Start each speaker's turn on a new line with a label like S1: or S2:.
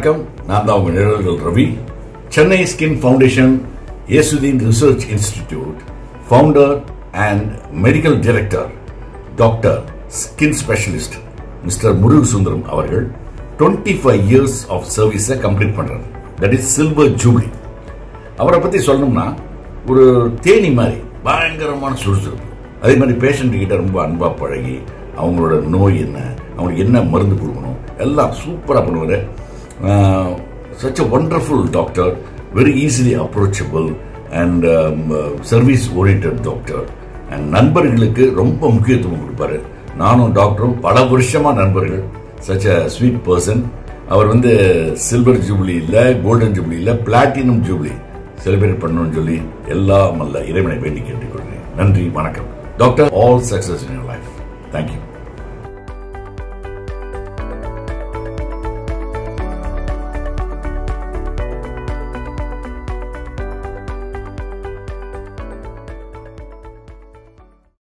S1: வணக்கம் நான் தான் உங்க நிழல்கள் Ravi Chennai skin foundation Esudeen research institute founder and medical director doctor skin specialist mister Murugu Sundaram அவர்கள் டுவெண்ட்டி ஃபைவ் இயர்ஸ் ஆஃப் சர்வீஸை கம்ப்ளீட் பண்றாரு தட் இஸ் சில்வர் ஜூப்ளி அவரை பத்தி சொல்லணும்னா ஒரு தேனி மாதிரி பயங்கரமான சுறுசுறுப்பு அதே மாதிரி பேஷண்ட் கிட்ட ரொம்ப அன்பா பழகி அவங்களோட நோய் என்ன அவங்களுக்கு என்ன மருந்து கொடுக்கணும் எல்லாம் சூப்பரா பண்ணுவாரு such a wonderful doctor very easily approachable and service orient doctor and நண்பர்களுக்கு ரொம்ப முக்கியத்துவம் கொடுப்பாரு நானும் டாக்டரும் பல வருஷமா நண்பர்கள் சச் அ ஸ்வீட் பர்சன் அவர் வந்து சில்வர் ஜூப்ளி இல்ல கோல்டன் ஜூப்ளி இல்ல பிளாட்டினம் ஜூப்ளி செலிப்ரேட் பண்ணணும்னு சொல்லி எல்லாம் அல்ல இறைவனை வேண்டி கேட்டுக்கொள்கிறேன் நன்றி வணக்கம் doctor all success in life thank you